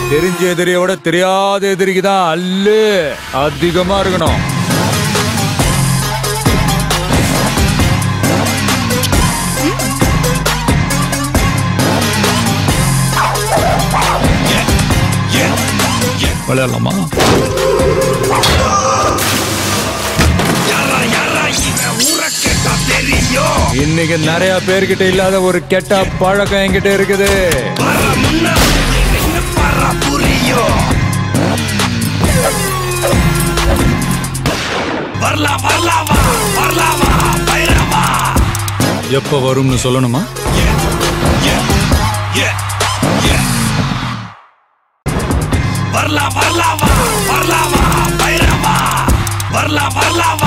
தெரிஞ்ச எதிரியோட தெரியாத எதிரிக்கு தான் அல்லு அதிகமா இருக்கணும் விளையாடலாமா யாரா யாரா இவன் ஊரை கேட்டா தெரியும் இன்னைக்கு நிறைய பேர்கிட்ட இல்லாத ஒரு கெட்ட பழக்கம் என்கிட்ட இருக்குது வர முன்ன என்ன பர புரியும் வரலாம் வரலாம் வா வரலாம் வா பைரவா எப்ப வரும்னு சொல்லணுமா வரலாம் வரலாம் வா வரலாம் வா பைரவா வரலாம் வரலாம் வா